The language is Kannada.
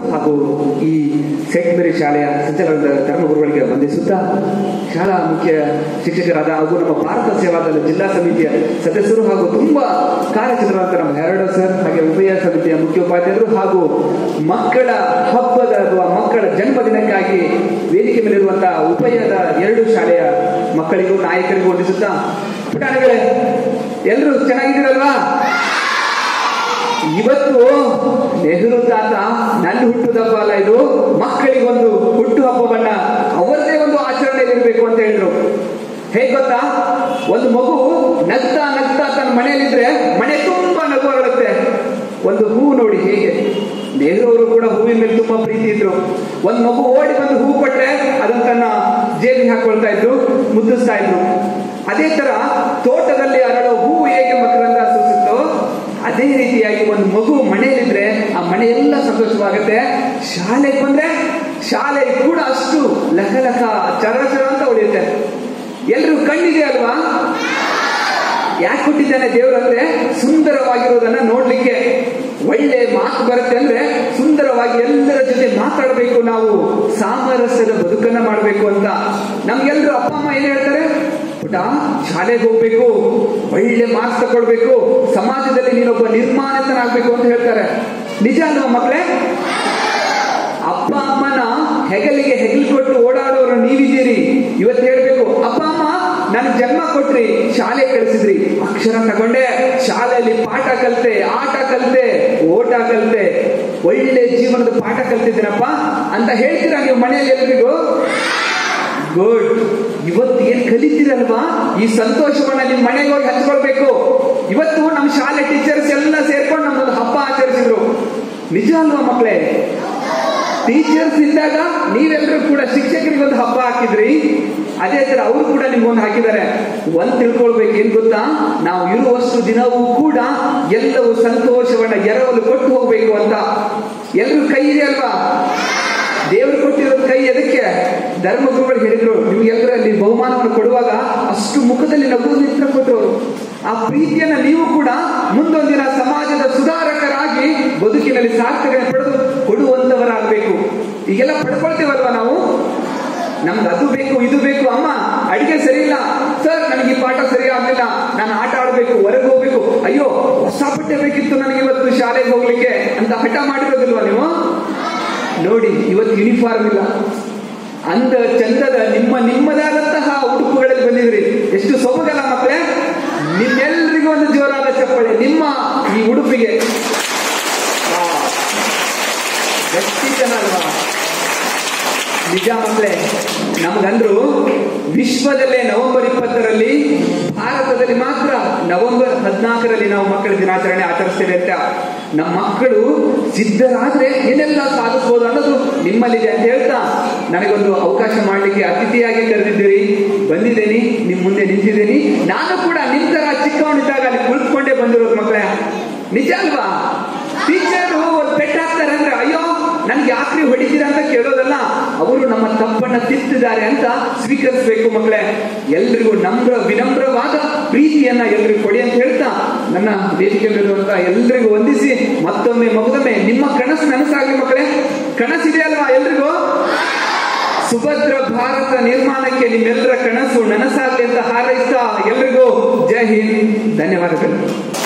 ಹಾಗೂ ಈ ಸೆಂಟ್ ಮೇರಿ ಶಾಲೆಯ ಸಂಚಾಲಕರ ಧರ್ಮಗುರುಗಳಿಗೆ ವಂದಿಸುತ್ತಾ ಶಾಲಾ ಮುಖ್ಯ ಶಿಕ್ಷಕರಾದ ಹಾಗೂ ನಮ್ಮ ಭಾರತ ಸೇವಾದಳ ಜಿಲ್ಲಾ ಸಮಿತಿಯ ಸದಸ್ಯರು ಹಾಗೂ ತುಂಬಾ ಕಾರ್ಯಚಟುವಟಿಕೆ ನಮ್ಮ ಹೆರಡೋ ಸರ್ ಹಾಗೆ ಉಭಯ ಸಮಿತಿಯ ಮುಖ್ಯೋಪಾಧ್ಯಾಯರು ಹಾಗೂ ಮಕ್ಕಳ ಹಬ್ಬದ ಅಥವಾ ಮಕ್ಕಳ ಜನ್ಮದಿನಕ್ಕಾಗಿ ವೇದಿಕೆ ಮೇಲಿರುವಂತಹ ಉಭಯದ ಎರಡು ಶಾಲೆಯ ಮಕ್ಕಳಿಗೂ ನಾಯಕರಿಗೂ ವಂದಿಸುತ್ತಾ ಪುಟಾಣಿಗಳೇ ಎಲ್ಲರೂ ಚೆನ್ನಾಗಿದ್ದೀರಲ್ವಾ ಇವತ್ತು ನೆಹರು ತಾತ ನನ್ನ ಹುಟ್ಟುಹಬ್ಬ ಅಲ್ಲ ಇದು ಮಕ್ಕಳಿಗೊಂದು ಹುಟ್ಟು ಹಬ್ಬವನ್ನ ಅವರದೇ ಒಂದು ಆಚರಣೆ ಇರಬೇಕು ಅಂತ ಹೇಳಿದ್ರು ಹೇಗ್ ಗೊತ್ತಾ ಒಂದು ಮಗು ನಗ್ತಾ ನಗ್ತಾ ತನ್ನ ಮನೆಯಲ್ಲಿದ್ರೆ ಮನೆ ತುಂಬಾ ನಗು ಹರಡುತ್ತೆ ಒಂದು ಹೂ ನೋಡಿ ಹೇಗೆ ನೆಹರು ಅವರು ಕೂಡ ಹೂವಿನ ಮೇಲೆ ತುಂಬಾ ಪ್ರೀತಿ ಇದ್ರು ಒಂದ್ ಮಗು ಓಡಿ ಬಂದು ಹೂ ಕೊಟ್ರೆ ಅದನ್ನ ತನ್ನ ಜೇಬಿಗೆ ಹಾಕೊಳ್ತಾ ಇದ್ರು ಮುದ್ದಿಸ್ತಾ ಇದ್ರು ಅದೇ ತರ ತೋಟದಲ್ಲಿ ಅರಳೋ ಹೂವು ಹೇಗೆ ಮಕರಂದ ಸೂಸುತ್ತೋ ಅದೇ ರೀತಿಯಾಗಿ ಒಂದು ಮಗು ಮನೆಯಲ್ಲಿದ್ರೆ ಆ ಮನೆ ಎಲ್ಲ ಸಂತೋಷವಾಗುತ್ತೆ ಶಾಲೆಗೆ ಬಂದ್ರೆ ಶಾಲೆ ಕೂಡ ಅಷ್ಟು ಲಕ ಲಕ ಚರ ಚರ ಅಂತ ಉಳಿಯುತ್ತೆ ಎಲ್ರಿಗೂ ಕಣ್ಣಿದೆ ಅಲ್ವಾ ಯಾಕೆ ಕೊಟ್ಟಿದ್ದಾನೆ ದೇವರು ಅಂದ್ರೆ ಸುಂದರವಾಗಿರೋದನ್ನ ನೋಡ್ಲಿಕ್ಕೆ ಒಳ್ಳೆ ಮಾತು ಬರುತ್ತೆ ಅಂದ್ರೆ ಸುಂದರವಾಗಿ ಎಲ್ಲರ ಜೊತೆ ಮಾತಾಡಬೇಕು ನಾವು ಸಾಮರಸ್ಯದ ಬದುಕನ್ನ ಮಾಡಬೇಕು ಅಂತ ನಮ್ಗೆಲ್ರು ಅಪ್ಪ ಅಮ್ಮ ಏನ್ ಹೇಳ್ತಾರೆ ಪುಟ ಶಾಲೆಗೆ ಹೋಗ್ಬೇಕು ಒಳ್ಳೆ ಮಾರ್ಕ್ಸ್ ತಗೊಳ್ಬೇಕು ಸಮಾಜದಲ್ಲಿ ನೀನೊಬ್ಬ ನಿರ್ಮಾಣಿತನಾಗ್ಬೇಕು ಅಂತ ಹೇಳ್ತಾರೆ ನಿಜ ಅಲ್ವಾ ಮಕ್ಕಳೇ ಅಪ್ಪ ಅಮ್ಮನ ಹೆಗಲಿಗೆ ಹೆಗಲು ಕೊಟ್ಟು ಓಡಾಡೋರು ನೀವಿದ್ದೀರಿ ಇವತ್ತು ಹೇಳ್ಬೇಕು ಅಪ್ಪ ಅಮ್ಮ ನನಗೆ ಜನ್ಮ ಕೊಟ್ರಿ ಶಾಲೆ ಕಳಿಸಿದ್ರಿ ಅಕ್ಷರ ತಗೊಂಡೆ ಶಾಲೆಯಲ್ಲಿ ಪಾಠ ಕಲಿತೆ ಆಟ ಕಲಿತೆ ಓಟ ಕಲಿತೆ ಒಳ್ಳೆ ಜೀವನದ ಪಾಠ ಕಲ್ತಿದ್ದೀನಪ್ಪ ಅಂತ ಹೇಳ್ತೀರಾ ನೀವು ಮನೆಯಲ್ಲಿ ಎಲ್ರಿಗೂ ಗುಡ್ ಇವತ್ತು ಏನ್ ಕಲಿತೀರಲ್ವಾ ಈ ಸಂತೋಷವನ್ನ ನಿಮ್ ಮನೆಗೆ ಹೋಗಿ ಹಂಚ್ಕೊಳ್ಬೇಕು ಇವತ್ತು ನಮ್ಮ ಶಾಲೆ ಟೀಚರ್ಸ್ ಎಲ್ಲ ಸೇರ್ಕೊಂಡು ನಮ್ಮೊಂದು ಹಬ್ಬ ಆಚರಿಸಿದ್ರು ನಿಜ ಅಲ್ವಾ ಮಕ್ಕಳೇ ಟೀಚರ್ಸ್ ಇದ್ದಾಗ ನೀವೆಲ್ಲರೂ ಕೂಡ ಶಿಕ್ಷಕರಿಗೆ ಒಂದು ಹಬ್ಬ ಹಾಕಿದ್ರಿ ಅದೇ ತರ ಅವರು ಕೂಡ ನಿಮ್ಗೊಂದು ಹಾಕಿದ್ದಾರೆ ಒಂದ್ ತಿಳ್ಕೊಳ್ಬೇಕು ಏನ್ ಗೊತ್ತಾ ನಾವು ಇರುವಷ್ಟು ದಿನವೂ ಕೂಡ ಎಲ್ಲವೂ ಸಂತೋಷವನ್ನ ಎರವಲು ಕೊಟ್ಟು ಹೋಗ್ಬೇಕು ಅಂತ ಎಲ್ರೂ ಕೈ ಇದೆ ಅಲ್ವಾ ದೇವರು ಕೊಟ್ಟಿರೋದು ಕೈ ಎದಕ್ಕೆ ಧರ್ಮಗುರುಗಳು ಹೇಳಿದ್ರು ನಿಮ್ಗೆಲ್ಲರಲ್ಲಿ ಬಹುಮಾನವನ್ನು ಕೊಡುವಾಗ ಅಷ್ಟು ಮುಖದಲ್ಲಿ ನಗು ನಿಂತ ಕೊಟ್ಟರು ಆ ಪ್ರೀತಿಯನ್ನ ನೀವು ಕೂಡ ಮುಂದೊಂದಿನ ಸಮಾಜದ ಸುಧಾರಕರಾಗಿ ಬದುಕಿನಲ್ಲಿ ಸಾರ್ಥಕತೆ ಪಡೆದು ಕೊಡುವಂತವರಾಗಬೇಕು ಈಗೆಲ್ಲ ಪಡ್ಕೊಳ್ತೀವಲ್ವಾ ನಾವು ನಮ್ಗೆ ಅದು ಬೇಕು ಇದು ಬೇಕು ಅಮ್ಮ ಅಡಿಗೆ ಸರಿ ಇಲ್ಲ ಸರ್ ನನಗೆ ಈ ಪಾಠ ಸರಿ ಆಗ್ಲಿಲ್ಲ ನಾನು ಆಟ ಆಡ್ಬೇಕು ಹೊರಗೆ ಹೋಗ್ಬೇಕು ಅಯ್ಯೋ ಹೊಸ ಬಟ್ಟೆ ಬೇಕಿತ್ತು ನನಗೆ ಇವತ್ತು ಶಾಲೆಗೆ ಹೋಗ್ಲಿಕ್ಕೆ ಅಂತ ಹಠ ಮಾಡಿರೋದಿಲ್ವಾ ನೀವು ನೋಡಿ ಇವತ್ತು ಯೂನಿಫಾರ್ಮ್ ಇಲ್ಲ ಅಂದ ಚಂದದ ನಿಮ್ಮ ನಿಮ್ಮದಾದಂತಹ ಉಡುಪುಗಳಲ್ಲಿ ಬಂದಿದ್ರಿ ಎಷ್ಟು ಸೊಬಗಲ್ಲ ಮಕ್ಕಳೇ ನಿಮ್ಮೆಲ್ಲರಿಗೂ ಒಂದು ಜೋರಾದ ಚಪ್ಪಳೆ ನಿಮ್ಮ ಈ ಉಡುಪಿಗೆ ಆ, ಗಟ್ಟಿ ಜನ ಅಲ್ವಾ ನಿಜ ಮಕ್ಕಳೇ ನಮ್ಗಂದ್ರು ವಿಶ್ವದಲ್ಲೇ ನವೆಂಬರ್ ಇಪ್ಪತ್ತರಲ್ಲಿ ಭಾರತದಲ್ಲಿ ಮಾತ್ರ ನವೆಂಬರ್ ಹದಿನಾಲ್ಕರಲ್ಲಿ ನಾವು ಮಕ್ಕಳ ದಿನಾಚರಣೆ ಆಚರಿಸ್ತೇವೆ ಅಂತ ನಮ್ಮ ಮಕ್ಕಳು ಸಿದ್ಧರಾದ್ರೆ ಏನೆಲ್ಲ ಸಾಧಿಸಬಹುದು ಅನ್ನೋದು ನಿಮ್ಮಲ್ಲಿದೆ ಅಂತ ಹೇಳ್ತಾ ನನಗೊಂದು ಅವಕಾಶ ಮಾಡಲಿಕ್ಕೆ ಅತಿಥಿಯಾಗಿ ಕರೆದಿದ್ದೀರಿ ಬಂದಿದ್ದೇನೆ ನಿಮ್ ಮುಂದೆ ನಿಂತಿದ್ದೀನಿ ನಾನು ಕೂಡ ನಿಮ್ ತರ ಚಿಕ್ಕವನಿದ್ದಾಗ ಅಲ್ಲಿ ಕುಳಿತುಕೊಂಡೇ ಬಂದಿರೋದು ಮಕ್ಕಳೇ ನಿಜ ಅಲ್ವಾ ಟೀಚರು ಒಂದು ಪೆಟ್ಟು ಹಾಕ್ತಾರೆ ಅಂದ್ರೆ ಅಯ್ಯೋ ನನ್ಗೆ ಯಾಕ್ರಿ ಹೊಡಿತೀರಾ ಅಂತ ಕೇಳೋದಲ್ಲ ಅವರು ನಮ್ಮ ತಪ್ಪನ್ನ ತಿದ್ದಿದ್ದಾರೆ ಅಂತ ಸ್ವೀಕರಿಸಬೇಕು ಮಕ್ಕಳೇ ಎಲ್ರಿಗೂ ನಮ್ರ ವಿನಮ್ರವಾದ ಪ್ರೀತಿಯನ್ನ ಎಲ್ರಿಗೂ ಕೊಡಿ ಅಂತ ಹೇಳ್ತಾ ನನ್ನ ವೇದಿಕೆ ಮೇಲಿರುವಂತ ಎಲ್ರಿಗೂ ವಂದಿಸಿ ಮತ್ತೊಮ್ಮೆ ಮಗದೊಮ್ಮೆ ನಿಮ್ಮ ಕನಸು ನನಸಾಗ್ಲಿ ಮಕ್ಕಳೇ ಕನಸಿದೆ ಅಲ್ವಾ ಎಲ್ರಿಗೂ ಸುಭದ್ರ ಭಾರತ ನಿರ್ಮಾಣಕ್ಕೆ ನಿಮ್ಮೆಲ್ಲರ ಕನಸು ನನಸಾಗ್ಲಿ ಅಂತ ಹಾರೈಸ್ತಾ ಎಲ್ರಿಗೂ ಜೈ ಹಿಂದ್ ಧನ್ಯವಾದಗಳು